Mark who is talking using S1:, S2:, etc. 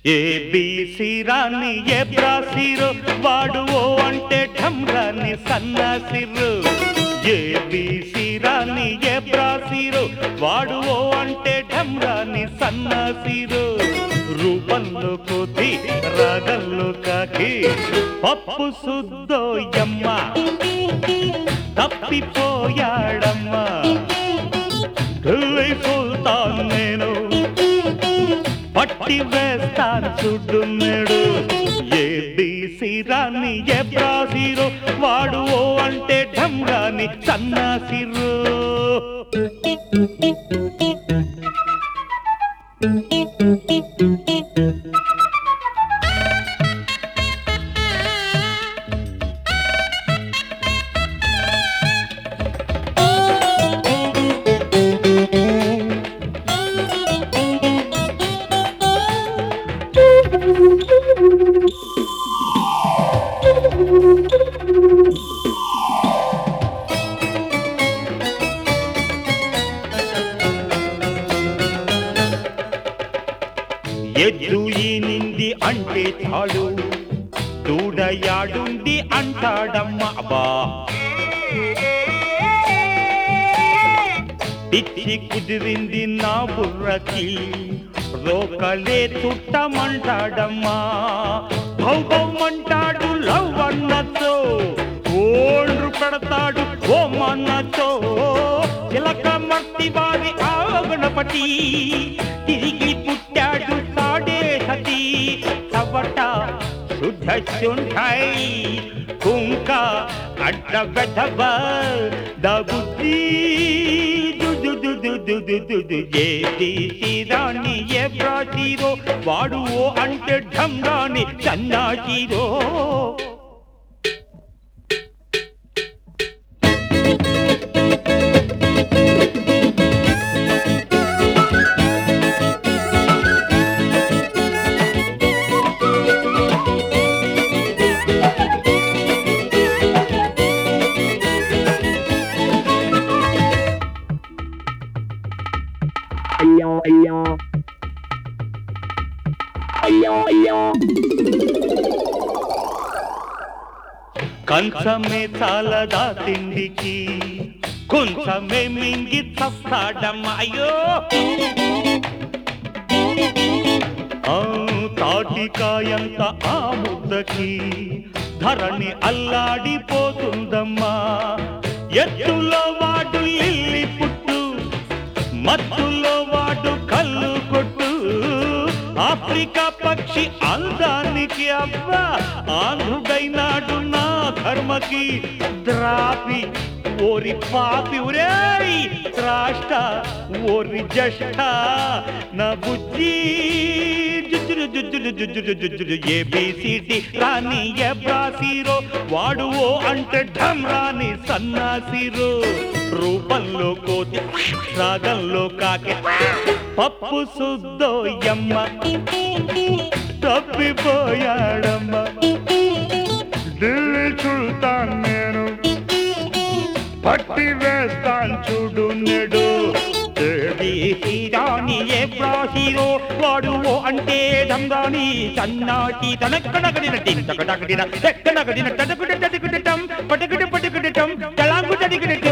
S1: ABC రాని ఏ బ్రాసిరో వాడు ఓ అంటే ఢమ్రాని సన్నాసిరు ఏబిసి రాని ఏ బ్రాసిరో వాడు ఓ అంటే ఢమ్రాని సన్నాసిరు రూపంలో కోతి రాగంలో కాకి పప్పు సుద్దోయమ్మ తప్పిపోయాడమ్మా ఢిల్లీ సుల్తాన్ నేను పట్టి వేస్తాను చూడున్నాడు ఏ బీసీ రాని ఏ బ్రాసీరో వాడు ఓ అంటే ఢమ్రాని సన్నాసిరు ఎద్దు ఈనింది అంటే చాలు దూడయాడుంది అంటాడమ్మ అబ్బా పిచ్చి కుదిరింది నా బుర్రకి రోకలే చుట్టమంటాడమ్మా భౌభౌమంటాడు లవ్ అన్నతో ఓండ్రు పెడతాడు ఓ మన్నతో చిలక మట్టి వారి ఆగణపతి తిరిగి పుట్టాడు తాడే సతి చవట శుద్ధ శుంఠై కుంక అడ్డ బెదబ దబుద్ధి రాణి ఏ ప్రాచీరో వాడు ఓ అంటే ఢమ్ రాణి సన్నాచీరో
S2: అయ్యో అయ్యో అయ్యో అయ్యో
S1: కంచమే చాలదా తిండికి కొంచెమే మింగి చస్తాడమ్మా అయ్యో ఆ తాటికాయంత ఆ ముద్దకి ధరణి అల్లాడిపోతుందమ్మా ఎత్తులో వాడు లిల్లి పుట్టు మత్తులో వాడు కళ్ళు కొట్టు ఆఫ్రికా పక్షి అందానికి అబ్బా ఆంధ్రుడైనాడు నా కర్మకి ద్రాపి ఓరి పాపి ఒరేయ్ త్రాష్ట ఓరి జష్ట నా బుజ్జి జుజ్జురు జుజ్జురు జుజ్జురు జుజ్జురు ఏబిసిడి రాని ఎబ్రాసీరో వాడు ఓ అంటే ఢమ్ రాని సన్నాసిరో రూపంలో కోతి రాగంలో కాకి పప్పు సుద్దోయమ్మ తప్పిపోయాడమ్మ ఢిల్లీ సుల్తాన్ నేను పట్టి వేస్తాను చూడు నెడు రాణి ఏ ప్రాహీరో వాడు ఓ అంటే దందాని సన్నాటి తనక్కడగడిన టింతకడగడిన ఎక్కడగడిన తడకుడ తడుకుడటం పటకుడ పటకుడటం తలాంగు తడికుడటం